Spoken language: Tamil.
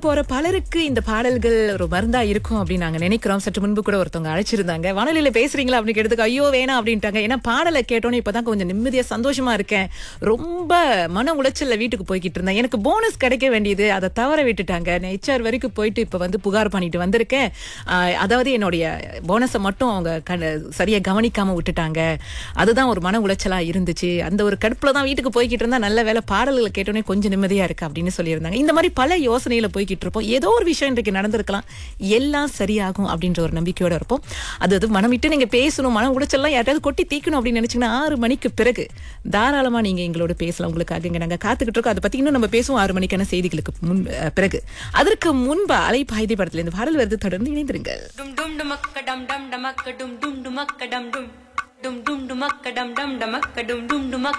போற பலருக்கு இந்த பாடல்கள் ஒரு மருந்தா இருக்கும் அப்படின்னு நாங்க நினைக்கிறோம் சற்று முன்பு கூட ஒருத்தவங்க அழைச்சிருந்தாங்க வானொலியில பேசுறீங்களா அப்படின்னு கேட்டதுக்கு ஐயோ வேணாம் அப்படின்ட்டாங்க ஏன்னா பாடலை கேட்டோன்னே இப்பதான் கொஞ்சம் நிம்மதியா சந்தோஷமா இருக்கேன் ரொம்ப மன உளைச்சல்ல வீட்டுக்கு போய்கிட்டு இருந்தேன் எனக்கு போனஸ் கிடைக்க வேண்டியது அதை தவற விட்டுட்டாங்க ஹெச்ஆர் வரைக்கும் போயிட்டு இப்ப வந்து புகார் பண்ணிட்டு வந்திருக்கேன் ஆஹ் அதாவது என்னுடைய போனஸை மட்டும் அவங்க கண- சரியா கவனிக்காம விட்டுட்டாங்க அதுதான் ஒரு மன உளைச்சலா இருந்துச்சு அந்த ஒரு கடுப்புல தான் வீட்டுக்கு போய்கிட்டு இருந்தா நல்ல வேலை பாடல்களை கேட்டோன்னே கொஞ்சம் நிம்மதியா இருக்கு அப்படின்னு சொல்லியிருந்தாங்க இந்த மாதிரி பல யோசனையில போய்கிட்டு இருப்போம் ஏதோ ஒரு விஷயம் இன்றைக்கு நடந்திருக்கலாம் எல்லாம் சரியாகும் அப்படின்ற ஒரு நம்பிக்கையோட இருப்போம் அது அது மனம் விட்டு நீங்க பேசணும் மன உளைச்சல்லாம் யார்ட்டாவது கொட்டி தீக்கணும் அப்படின்னு நினைச்சீங்கன்னா ஆறு மணிக்கு பிறகு தாராளமா நீங்க எங்களோட பேசலாம் உங்களுக்காக இங்க நாங்க காத்துக்கிட்டு இருக்கோம் அதை பத்தி இன்னும் நம்ம பேசுவோம் ஆறு மணிக்கான செய்திகளுக்கு முன் அஹ், பிறகு அதற்கு முன்பா அலைப்பாய்தி படத்துல இந்த பாடல் வருது தொடர்ந்து இணைந்திருங்கள் dum dum dumakka dum dum dumakka dum dum dumakka dum dum dum dum dumakka dum dum dumakka dum dum dumakka